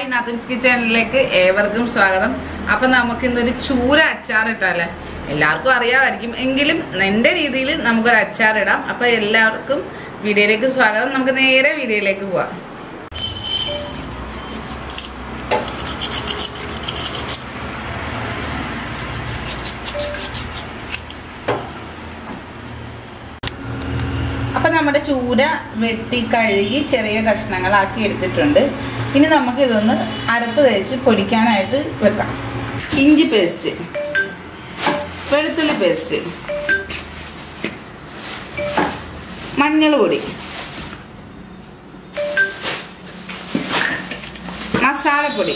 നാത്തുൻസ് കിച്ചണിലേക്ക് ഏവർക്കും സ്വാഗതം അപ്പൊ നമുക്ക് ഇന്നൊരു ചൂര അച്ചാർ ഇട്ടാലേ എല്ലാവർക്കും അറിയാമായിരിക്കും എങ്കിലും എൻ്റെ രീതിയിൽ നമുക്കൊരു അച്ചാർ ഇടാം അപ്പൊ എല്ലാവർക്കും വീഡിയോയിലേക്ക് സ്വാഗതം നമുക്ക് നേരെ വീഡിയോയിലേക്ക് പോവാം അപ്പൊ നമ്മുടെ ചൂര വെട്ടി കഴുകി ചെറിയ കഷ്ണങ്ങളാക്കി എടുത്തിട്ടുണ്ട് ഇനി നമുക്ക് ഇതൊന്ന് അരപ്പ് തേച്ച് പൊടിക്കാനായിട്ട് വെക്കാം ഇഞ്ചി പേസ്റ്റ് വെളുത്തുള്ളി പേസ്റ്റ് മഞ്ഞൾ പൊടി മസാലപ്പൊടി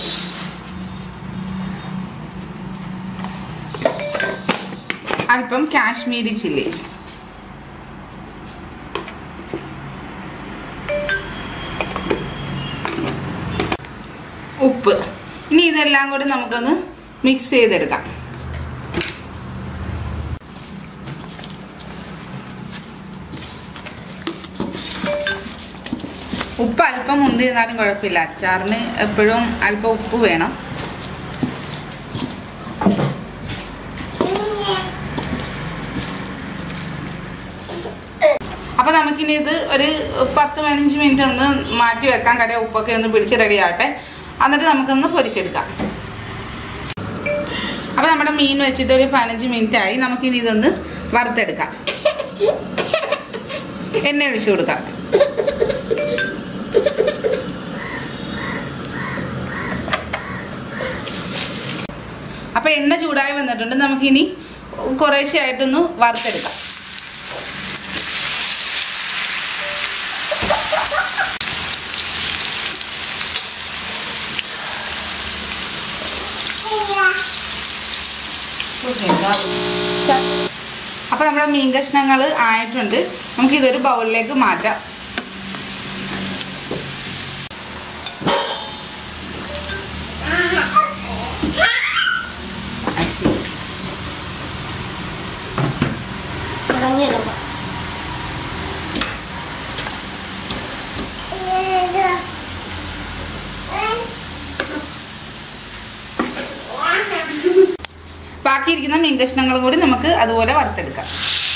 അല്പം കാശ്മീരി ചില്ലി ഉപ്പ് ഇനി ഇതെല്ലാം കൂടി നമുക്കൊന്ന് മിക്സ് ചെയ്തെടുക്കാം ഉപ്പ് അല്പം മുന്തിരുന്നാലും കുഴപ്പമില്ല അച്ചാറിന് എപ്പോഴും അല്പം ഉപ്പ് വേണം അപ്പൊ നമുക്കിനി ഇത് ഒരു പത്ത് പതിനഞ്ച് മിനിറ്റ് ഒന്ന് മാറ്റി വെക്കാം കാര്യം ഉപ്പൊക്കെ ഒന്ന് പിടിച്ച് റെഡി ആവട്ടെ എന്നിട്ട് നമുക്കൊന്ന് പൊരിച്ചെടുക്കാം അപ്പൊ നമ്മുടെ മീൻ വെച്ചിട്ട് ഒരു പതിനഞ്ച് മിനിറ്റ് ആയി നമുക്കിനി ഇതൊന്ന് വറുത്തെടുക്കാം എണ്ണ ഒഴിച്ചു കൊടുക്കാം അപ്പൊ എണ്ണ ചൂടായി വന്നിട്ടുണ്ട് നമുക്കിനി കുറേശ്ശെ ആയിട്ടൊന്ന് വറുത്തെടുക്കാം അപ്പൊ നമ്മുടെ മീൻ കഷ്ണങ്ങൾ ആയിട്ടുണ്ട് നമുക്ക് ഇതൊരു ബൗളിലേക്ക് മാറ്റാം ബാക്കിയിരിക്കുന്ന മീൻ കഷ്ണങ്ങളും കൂടി നമുക്ക് അതുപോലെ വറുത്തെടുക്കാം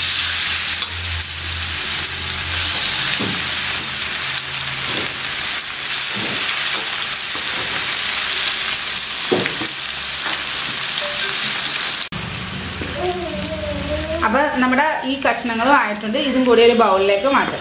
അപ്പൊ നമ്മുടെ ഈ കഷ്ണങ്ങളും ആയിട്ടുണ്ട് ഇതും കൂടി ഒരു ബൗളിലേക്ക് മാറ്റാം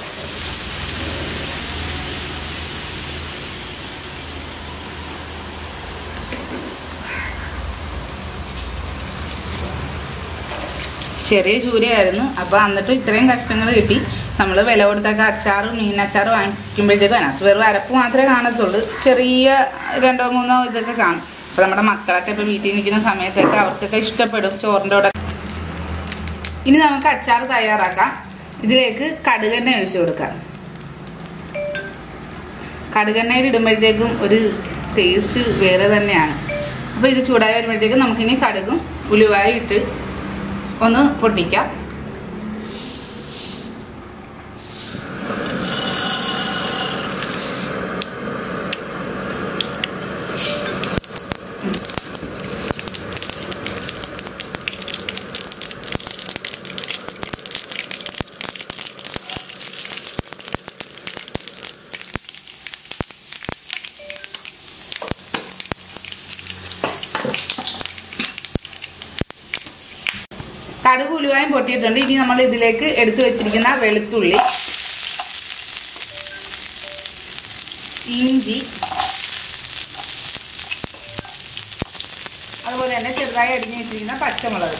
ചെറിയ ചൂരയായിരുന്നു അപ്പോൾ എന്നിട്ട് ഇത്രയും കഷ്ടങ്ങൾ കിട്ടി നമ്മൾ വില കൊടുത്തൊക്കെ അച്ചാറും മീൻ അച്ചാറും വാങ്ങിക്കുമ്പോഴത്തേക്കും അതിനകത്ത് വെറും അരപ്പ് മാത്രമേ കാണത്തുള്ളൂ ചെറിയ രണ്ടോ മൂന്നോ ഇതൊക്കെ കാണും അപ്പോൾ നമ്മുടെ മക്കളൊക്കെ ഇപ്പോൾ വീട്ടിൽ നിൽക്കുന്ന സമയത്തൊക്കെ അവർക്കൊക്കെ ഇഷ്ടപ്പെടും ചോറിൻ്റെ കൂടെ ഇനി നമുക്ക് അച്ചാർ തയ്യാറാക്കാം ഇതിലേക്ക് കടുകെണ്ണ ഒഴിച്ചു കൊടുക്കാം കടുകെണ്ണയിൽ ഇടുമ്പോഴത്തേക്കും ഒരു ടേസ്റ്റ് വേറെ തന്നെയാണ് അപ്പോൾ ഇത് ചൂടായി വരുമ്പോഴത്തേക്കും നമുക്കിനി കടുകും ഉലുവായി ഇട്ട് ഒന്ന് പൊട്ടിക്കാം കടുക് ഉലുവായും പൊട്ടിയിട്ടുണ്ട് ഇനി നമ്മൾ ഇതിലേക്ക് എടുത്തു വെച്ചിരിക്കുന്ന വെളുത്തുള്ളി ഇഞ്ചി അതുപോലെ തന്നെ ചെറുതായി അരിഞ്ഞു വെച്ചിരിക്കുന്ന പച്ചമുളക്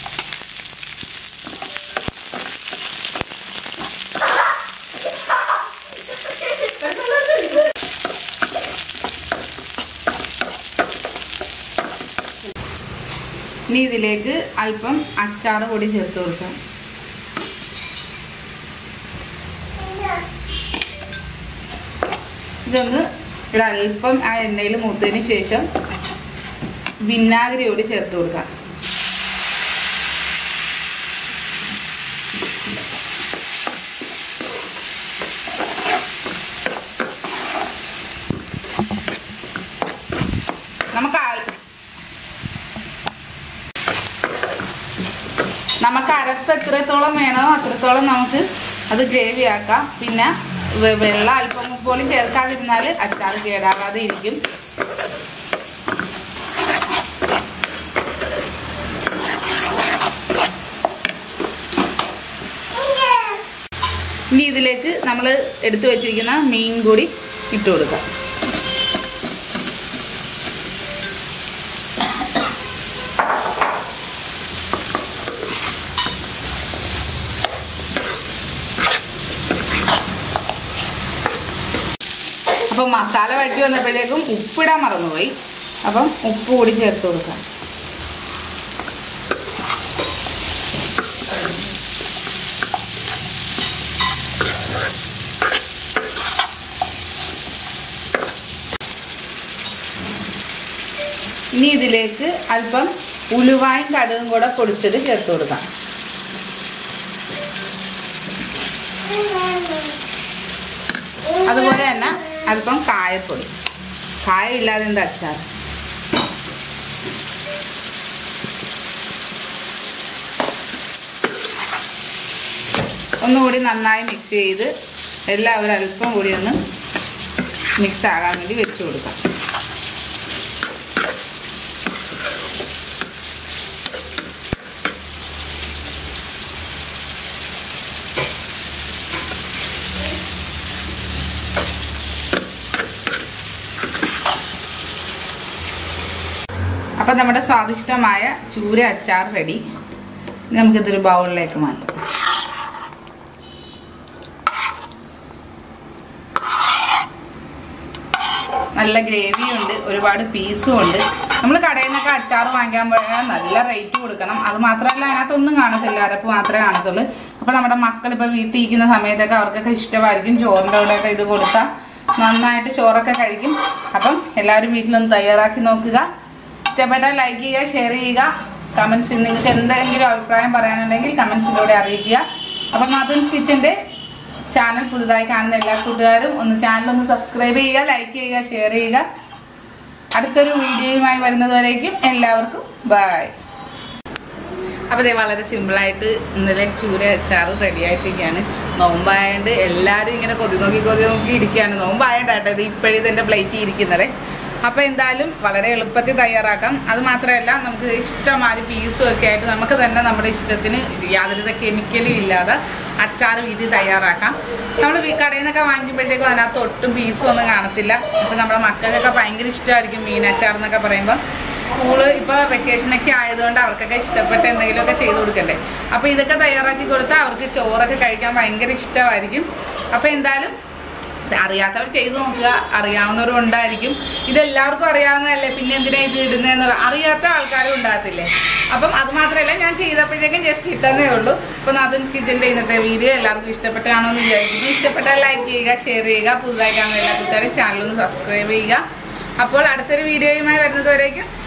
ഇനി ഇതിലേക്ക് അല്പം അച്ചാർ പൊടി ചേർത്ത് കൊടുക്കാം ഇതൊന്ന് ഒരല്പം ആ എണ്ണയിൽ മൂത്തതിന് ശേഷം വിനാഗിരി കൂടി ചേർത്ത് കൊടുക്കാം എത്രത്തോളം വേണോ അത്രത്തോളം നമുക്ക് അത് ഗ്രേവി ആക്കാം പിന്നെ വെ- വെള്ളം അല്പം പോലും ചേർക്കാതിരുന്നാൽ അച്ചാർ കേടാകാതെ ഇരിക്കും ഇനി ഇതിലേക്ക് നമ്മൾ എടുത്തു വെച്ചിരിക്കുന്ന മീൻ കൂടി ഇട്ട് കൊടുക്കാം അപ്പം മസാല വഴറ്റി വന്നപ്പോഴേക്കും ഉപ്പിടാൻ മറന്നുപോയി അപ്പം ഉപ്പ് കൂടി ചേർത്ത് കൊടുക്കാം ഇനി ഇതിലേക്ക് അല്പം ഉലുവായും കടുകും കൂടെ പൊടിച്ചത് ചേർത്ത് കൊടുക്കാം അതുപോലെ തന്നെ അല്പം കായപ്പൊടി കായം ഇല്ലാതെ എന്ത് അച്ചാർ ഒന്നുകൂടി നന്നായി മിക്സ് ചെയ്ത് എല്ലാവരും അല്പം കൂടി ഒന്ന് മിക്സ് ആകാൻ വേണ്ടി വെച്ച് കൊടുക്കാം അപ്പം നമ്മുടെ സ്വാദിഷ്ടമായ ചൂര അച്ചാർ റെഡി ഇനി നമുക്കിതൊരു ബൗളിലേക്ക് മാറ്റാം നല്ല ഗ്രേവിയും ഉണ്ട് ഒരുപാട് പീസും ഉണ്ട് നമ്മൾ കടയിൽ നിന്നൊക്കെ അച്ചാർ വാങ്ങിക്കാൻ പോയാൽ നല്ല റേറ്റ് കൊടുക്കണം അത് മാത്രമല്ല അതിനകത്തൊന്നും കാണത്തില്ല അരപ്പ് മാത്രമേ കാണത്തുള്ളൂ അപ്പം നമ്മുടെ മക്കൾ ഇപ്പം വീട്ടിൽ ഇരിക്കുന്ന സമയത്തൊക്കെ അവർക്കൊക്കെ ഇഷ്ടമായിരിക്കും ചോറിൻ്റെ കൂടെയൊക്കെ ഇത് കൊടുത്താൽ നന്നായിട്ട് ചോറൊക്കെ കഴിക്കും അപ്പം എല്ലാവരും വീട്ടിലൊന്ന് തയ്യാറാക്കി നോക്കുക ഇഷ്ടപ്പെട്ടാൽ ലൈക്ക് ചെയ്യുക ഷെയർ ചെയ്യുക കമൻസിൽ നിങ്ങൾക്ക് എന്തെങ്കിലും അഭിപ്രായം പറയാനുണ്ടെങ്കിൽ കമൻസിലൂടെ അറിയിക്കുക അപ്പം മാത്തൂൻസ് കിച്ചൻ്റെ ചാനൽ പുതുതായി കാണുന്ന എല്ലാ കൂട്ടുകാരും ഒന്ന് ചാനൽ ഒന്ന് സബ്സ്ക്രൈബ് ചെയ്യുക ലൈക്ക് ചെയ്യുക ഷെയർ ചെയ്യുക അടുത്തൊരു വീഡിയോയുമായി വരുന്നതുവരേക്കും എല്ലാവർക്കും ബൈ അപ്പോൾ ഇതേ വളരെ സിമ്പിളായിട്ട് ഇന്നലെ ചൂര അച്ചാറ് റെഡി ആയിട്ടിരിക്കുകയാണ് നോമ്പായതുകൊണ്ട് എല്ലാവരും ഇങ്ങനെ കൊതി നോക്കി കൊതി നോക്കി ഇരിക്കുകയാണ് നോമ്പായതുകൊണ്ടാട്ടോ ഇത് ഇപ്പോഴും ഇതിൻ്റെ പ്ലേറ്റിൽ ഇരിക്കുന്നത് അപ്പോൾ എന്തായാലും വളരെ എളുപ്പത്തിൽ തയ്യാറാക്കാം അത് മാത്രമല്ല നമുക്ക് ഇഷ്ടമാതിരി പീസും ഒക്കെ ആയിട്ട് നമുക്ക് തന്നെ നമ്മുടെ ഇഷ്ടത്തിന് യാതൊരുവിധ കെമിക്കലും ഇല്ലാതെ അച്ചാർ വീട്ടിൽ തയ്യാറാക്കാം നമ്മൾ കടയിൽ നിന്നൊക്കെ വാങ്ങിക്കുമ്പോഴത്തേക്കും അതിനകത്ത് ഒട്ടും പീസും ഒന്നും കാണത്തില്ല അപ്പോൾ നമ്മുടെ മക്കൾക്കൊക്കെ ഭയങ്കര ഇഷ്ടമായിരിക്കും മീൻ അച്ചാർ എന്നൊക്കെ പറയുമ്പോൾ സ്കൂള് ഇപ്പോൾ വെക്കേഷനൊക്കെ ആയതുകൊണ്ട് അവർക്കൊക്കെ ഇഷ്ടപ്പെട്ട എന്തെങ്കിലുമൊക്കെ ചെയ്ത് കൊടുക്കണ്ടേ അപ്പോൾ ഇതൊക്കെ തയ്യാറാക്കി കൊടുത്താൽ അവർക്ക് ചോറൊക്കെ കഴിക്കാൻ ഭയങ്കര ഇഷ്ടമായിരിക്കും അപ്പോൾ എന്തായാലും അറിയാത്തവർ ചെയ്തു നോക്കുക അറിയാവുന്നവരും ഉണ്ടായിരിക്കും ഇതെല്ലാവർക്കും അറിയാവുന്നതല്ലേ പിന്നെ എന്തിനാ ഇത് ഇടുന്നതെന്നുള്ള അറിയാത്ത ആൾക്കാരും ഉണ്ടാകത്തില്ലേ അപ്പം അത് മാത്രമല്ല ഞാൻ ചെയ്തപ്പോഴേക്കും ജസ്റ്റ് ഇട്ടെന്നേ ഉള്ളൂ അപ്പോൾ നാഥൻ കിച്ചൻ്റെ ഇന്നത്തെ വീഡിയോ എല്ലാവർക്കും ഇഷ്ടപ്പെട്ടാണോ എന്ന് വിചാരിക്കുന്നു ഇഷ്ടപ്പെട്ടാൽ ലൈക്ക് ചെയ്യുക ഷെയർ ചെയ്യുക പുതുതായി കാണുന്ന എല്ലാ കൂട്ടുകാരും ചാനലൊന്ന് സബ്സ്ക്രൈബ് ചെയ്യുക അപ്പോൾ അടുത്തൊരു വീഡിയോയുമായി വരുന്നത് വരേക്കും